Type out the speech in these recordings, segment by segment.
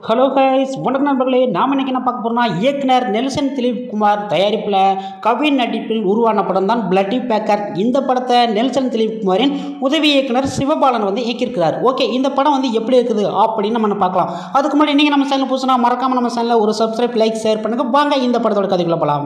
hello guys வணக்கம் நண்பர்களே நாம் இன்னைக்கு என்ன பார்க்க போகிறோம்னா இயக்குனர் நெல்சன் திலீப் குமார் தயாரிப்பில் கவின் நடிப்பில் உருவான படம் தான் பிளட்டி பேக்கர் இந்த படத்தை நெல்சன் திலீப் குமாரின் உதவி இயக்குனர் சிவபாலன் வந்து இயக்கியிருக்கிறார் ஓகே இந்த படம் வந்து எப்படி இருக்குது அப்படின்னு நம்ம பார்க்கலாம் அதுக்கு முன்னாடி நீங்கள் நம்ம சேனல் புதுசுனா மறக்காமல் நம்ம சேனலில் ஒரு சப்ஸ்கிரைப் லைக் ஷேர் பண்ணுங்க வாங்க இந்த படத்தோட கதைக்குள்ள போகலாம்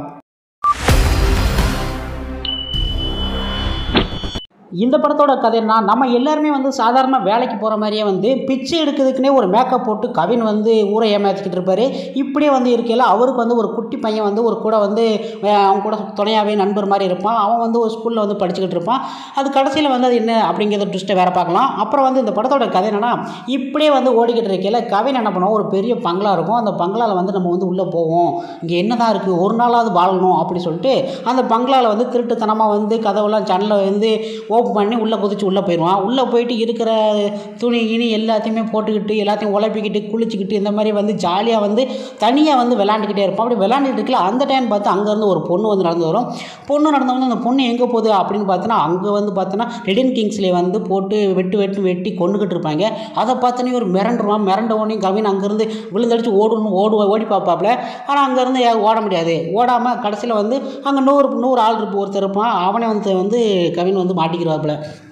இந்த படத்தோட கதைன்னா நம்ம எல்லாருமே வந்து சாதாரண வேலைக்கு போகிற மாதிரியே வந்து பிச்சை எடுக்கிறதுக்குனே ஒரு மேக்கப் போட்டு கவின் வந்து ஊரை ஏமாற்றிக்கிட்டு இருப்பார் இப்படியே வந்து இருக்கையில் அவருக்கு வந்து ஒரு குட்டி பையன் வந்து ஒரு கூட வந்து அஹ், அவன் கூட துணையாகவே நண்பர் மாதிரி இருப்பான் அவன் வந்து ஒரு ஸ்கூலில் வந்து படிச்சுக்கிட்டு இருப்பான் அது கடைசியில் வந்து அது என்ன அப்படிங்கிறத ட்விஸ்ட்டை வேறு பார்க்கலாம் அப்புறம் வந்து இந்த படத்தோட கதை என்னன்னா இப்படியே வந்து ஓடிக்கிட்டு இருக்கையில் கவின் என்ன பண்ணுவோம் ஒரு பெரிய பங்களா இருக்கும் அந்த பங்களாவில் வந்து நம்ம வந்து உள்ளே போவோம் இங்கே என்னதான் இருக்குது ஒரு நாளாவது வாழணும் அப்படி சொல்லிட்டு அந்த பங்களாவில் வந்து திருட்டுத்தனமாக வந்து கதவுலாம் ஜன்னலை வந்து ஓப்பன் பண்ணி உள்ளே குதிச்சு உள்ளே போயிடுவான் உள்ளே போயிட்டு இருக்கிற துணி கிணி எல்லாத்தையுமே போட்டுக்கிட்டு எல்லாத்தையும் உழப்பிக்கிட்டு குளிச்சுக்கிட்டு இந்த மாதிரி வந்து ஜாலியாக வந்து தனியாக வந்து விளாண்டுக்கிட்டே இருப்பான் அப்படி விளாண்டுட்டு இருக்கல அந்த டைம் பார்த்து அங்கேருந்து ஒரு பொண்ணு வந்து நடந்து வரும் பொண்ணு நடந்து வந்து அந்த பொண்ணு எங்கே போகுது அப்படின்னு பார்த்தோன்னா அங்கே வந்து பார்த்தோன்னா ரெடின் கிங்ஸ்லேயே வந்து போட்டு வெட்டு வெட்டு வெட்டி கொண்டுக்கிட்டு இருப்பாங்க அதை பார்த்தோன்னே ஒரு மிரண்டுருவான் மிரண்ட உடனே கவின் அங்கேருந்து விழுந்தடிச்சு ஓடணும் ஓடு ஓடி பார்ப்பாப்புல ஆனால் அங்கேருந்து ஓட முடியாது ஓடாமல் கடைசியில் வந்து அங்கே நூறு நூறு ஆள் இருப்பு ஒருத்தர் இருப்பான் அவனை வந்து வந்து கவின் வந்து மாட்டிக்கிறாப்புல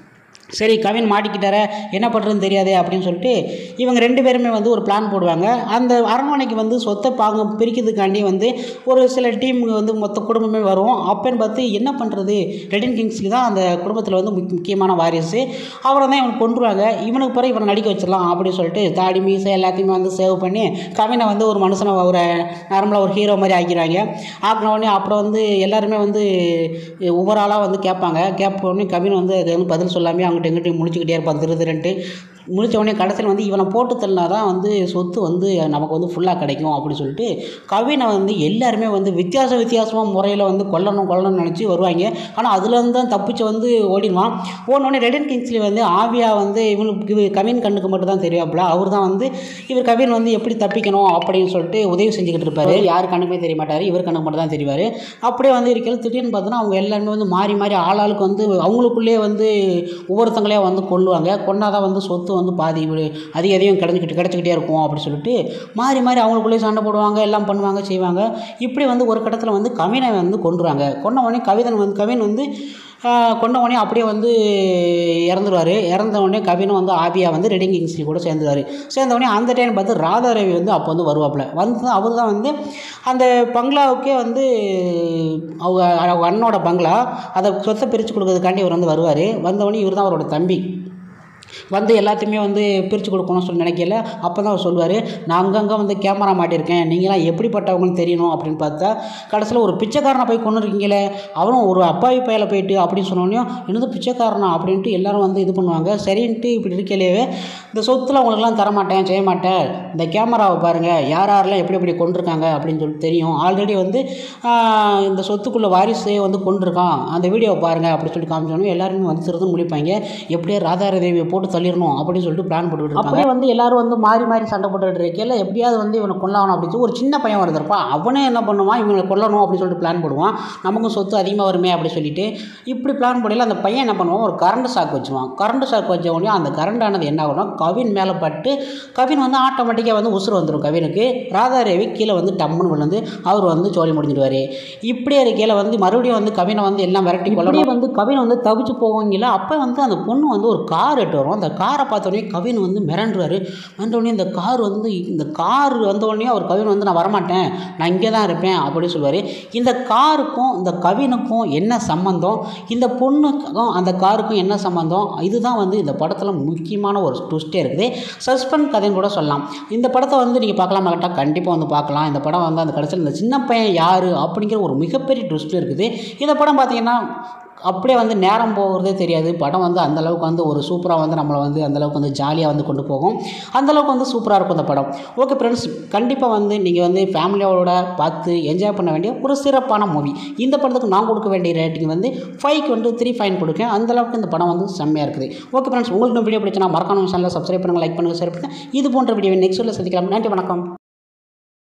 சரி கவின் மாட்டிக்கிட்டார என்ன பண்ணுறதுன்னு தெரியாதே அப்படின்னு சொல்லிட்டு இவங்க ரெண்டு பேருமே வந்து ஒரு பிளான் போடுவாங்க அந்த அரண்மனைக்கு வந்து சொத்தை பாங்க பிரிக்கிறதுக்காண்டி வந்து ஒரு சில டீம் வந்து மொத்த குடும்பமே வரும் அப்போன்னு பார்த்து என்ன பண்ணுறது ரெடின் கிங்ஸ்க்கு தான் அந்த குடும்பத்தில் வந்து முக்கிய முக்கியமான வாரிசு அவரை தான் இவனுக்கு கொண்டுருவாங்க இவனுக்கு பிறகு இவனை நடிக்க வச்சிடலாம் அப்படின்னு சொல்லிட்டு தாடி மீசை எல்லாத்தையுமே வந்து சேவ் பண்ணி கவினை வந்து ஒரு மனுஷனை ஒரு நார்மலாக ஒரு ஹீரோ மாதிரி ஆக்கிடுவாங்க ஆக்கின உடனே அப்புறம் வந்து எல்லாருமே வந்து ஒவ்வொரு ஆளாக வந்து கேட்பாங்க கேட்ப உடனே கவின் வந்து அது வந்து பதில் சொல்லாமல் அவங்ககிட்ட எங்கிட்ட முழிச்சுக்கிட்டே இருப்பான் திரு திருன்ட்டு முழிச்ச உடனே கடைசியில் வந்து இவனை போட்டு தள்ளினா தான் வந்து சொத்து வந்து நமக்கு வந்து ஃபுல்லாக கிடைக்கும் அப்படின்னு சொல்லிட்டு கவினை வந்து எல்லாருமே வந்து வித்தியாச வித்தியாசமாக முறையில் வந்து கொல்லணும் கொல்லணும்னு நினச்சி வருவாங்க ஆனால் அதுலேருந்து தான் தப்பிச்சு வந்து ஓடிடுவான் ஓடனே ரெடன் கிங்ஸ்லி வந்து ஆவியா வந்து இவனுக்கு இவ- கவின் கண்ணுக்கு மட்டும் தான் தெரியாப்புல அவர் தான் வந்து இவர் கவின் வந்து எப்படி தப்பிக்கணும் அப்படின்னு சொல்லிட்டு உதவி செஞ்சுக்கிட்டு இருப்பாரு யார் கண்ணுக்குமே தெரிய மாட்டார் இவர் கண்ணுக்கு மட்டும் தான் தெரிவார் அப்படியே வந்து இருக்கையில் திடீர்னு பார்த்தோன்னா அவங்க எல்லாருமே வந்து மாறி மாறி ஆளாளுக்கு வந்து அவங்களுக்குள்ளேயே வந்து ஒவ்வொருத்தங்களையே வந்து கொல்லுவாங்க கொண்டாதான் வந்து சொத்து வந்து பாதி வி- அதிக அதிகம் கிடச்சிக்கிட்டு கிடச்சிக்கிட்டே இருக்கும் அப்படின்னு சொல்லிட்டு மாறி மாறி அவங்களுக்குள்ளேயே சண்டை போடுவாங்க எல்லாம் பண்ணுவாங்க செய்வாங்க இப்படி வந்து ஒரு கட்டத்தில் வந்து கவினை வந்து கொண்டுருவாங்க கொண்ட உடனே கவிதன் வந்து கவின் வந்து ஆஹ், கொண்ட உடனே அப்படியே வந்து இறந்துருவார் இறந்த உடனே கவினும் வந்து ஆபியா வந்து ரெடிங் கிங்ஸ்லி கூட சேர்ந்துருவார் சேர்ந்த உடனே அந்த டைம் பார்த்து ராதாரவி வந்து அப்போ வந்து வருவாப்புல வந்து அவர் தான் வந்து அந்த பங்களாவுக்கே வந்து அவங்க அவங்க அண்ணனோட பங்களா அதை சொத்தை பிரித்து கொடுக்கறதுக்காண்டி இவர் வந்து வருவார் வந்தவொடனே இவர் தான் அவரோட தம்பி வந்து எல்லாத்தையுமே வந்து பிரித்து கொடுக்கணும்னு சொல்லி நினைக்கல அப்போ தான் அவர் சொல்லுவார் நான் அங்கங்கே வந்து கேமரா மாட்டியிருக்கேன் நீங்களாம் எப்படிப்பட்டவங்கன்னு தெரியணும் அப்படின்னு பார்த்தா கடைசியில் ஒரு பிச்சைக்காரனை போய் கொண்டு இருக்கீங்களே அவனும் ஒரு அப்பாவி பையில போயிட்டு அப்படின்னு சொன்னோடனே என்னது பிச்சைக்காரனா அப்படின்ட்டு எல்லாரும் வந்து இது பண்ணுவாங்க சரின்ட்டு இப்படி இருக்கலையே இந்த சொத்துல உங்களுக்குலாம் தரமாட்டேன் செய்ய மாட்டேன் இந்த கேமராவை பாருங்கள் யார் யாரெல்லாம் எப்படி எப்படி கொண்டிருக்காங்க அப்படின்னு சொல்லிட்டு தெரியும் ஆல்ரெடி வந்து ஆஹ், இந்த சொத்துக்குள்ள வாரிசே வந்து கொண்டிருக்கான் அந்த வீடியோவை பாருங்கள் அப்படின்னு சொல்லி காமிச்சோன்னே எல்லாருமே வந்து திருத்தம் முடிப்பாங்க எப்படியே ராதாரதேவியை போட்டு தள்ளிடணும் அப்படின்னு சொல்லிட்டு பிளான் போட்டுக்கிட்டு இருப்பாங்க அப்படியே வந்து எல்லாரும் வந்து மாறி மாறி சண்டை போட்டுட்டு இருக்கையில எப்படியாவது வந்து இவனை கொல்லணும் அப்படின்னு சொல்லி ஒரு சின்ன பையன் வருதுப்பா அவனே என்ன பண்ணுவான் இவங்களை கொல்லணும் அப்படின்னு சொல்லிட்டு பிளான் போடுவான் நமக்கும் சொத்து அதிகமாக வருமே அப்படி சொல்லிட்டு இப்படி பிளான் போடையில அந்த பையன் என்ன பண்ணுவான் ஒரு கரண்ட் ஷாக் வச்சுவான் கரண்ட் ஷாக் வச்ச உடனே அந்த கரண்டானது என்ன ஆகும்னா கவின் மேலே பட்டு கவின் வந்து ஆட்டோமேட்டிக்காக வந்து உசுறு வந்துடும் கவினுக்கு ராதாரேவி கீழே வந்து டம்முன்னு விழுந்து அவர் வந்து சோழி முடிஞ்சிடுவார் இப்படியே இருக்கையில் வந்து மறுபடியும் வந்து கவினை வந்து எல்லாம் விரட்டி கொள்ளணும் வந்து கவின் வந்து தவிச்சு போவீங்களா அப்போ வந்து அந்த பொண்ணு வந்து ஒரு கார் எட்டு வரும் அந்த காரை பார்த்தோன்னே கவின் வந்து மிரண்டுறாரு வந்தோடனே இந்த கார் வந்து இந்த கார் வந்தோடனே அவர் கவின் வந்து நான் வரமாட்டேன் நான் இங்கே தான் இருப்பேன் அப்படின்னு சொல்லுவார் இந்த காருக்கும் இந்த கவினுக்கும் என்ன சம்மந்தம் இந்த பொண்ணுக்கும் அந்த காருக்கும் என்ன சம்மந்தம் இதுதான் வந்து இந்த படத்தில் முக்கியமான ஒரு ட்விஸ்டே இருக்குது சஸ்பென்ஸ் கதைன்னு கூட சொல்லலாம் இந்த படத்தை வந்து நீங்கள் பார்க்கலாம் கேட்டால் கண்டிப்பாக வந்து பார்க்கலாம் இந்த படம் வந்து அந்த கடைசியில் இந்த சின்ன பையன் யார் அப்படிங்கிற ஒரு மிகப்பெரிய ட்விஸ்ட் இருக்குது இந்த படம் பார்த்தீங்கன்னா அப்படியே வந்து நேரம் போகிறதே தெரியாது படம் வந்து அந்த அளவுக்கு வந்து ஒரு சூப்பராக வந்து நம்மளை வந்து அந்த அளவுக்கு வந்து ஜாலியாக வந்து கொண்டு போகும் அந்த அளவுக்கு வந்து சூப்பராக இருக்கும் இந்த படம் ஓகே ஃப்ரெண்ட்ஸ் கண்டிப்பாக வந்து நீங்கள் வந்து ஃபேமிலியோட பார்த்து என்ஜாய் பண்ண வேண்டிய ஒரு சிறப்பான மூவி இந்த படத்துக்கு நான் கொடுக்க வேண்டிய ரேட்டிங் வந்து ஃபைவ்க்கு வந்து த்ரீ ஃபைன் கொடுக்கேன் அந்த அளவுக்கு இந்த படம் வந்து செம்மையாக இருக்குது ஓகே ஃப்ரெண்ட்ஸ் உங்களுக்கு இந்த வீடியோ பிடிச்சா மறக்காம சேனலில் சப்ஸ்கிரைப் பண்ணுங்கள் லைக் பண்ணுங்கள் ஷேர் பண்ணுங்கள் இது போன்ற வீடியோ நெக்ஸ்ட் சந்திக்கலாம் நன்றி வணக்கம்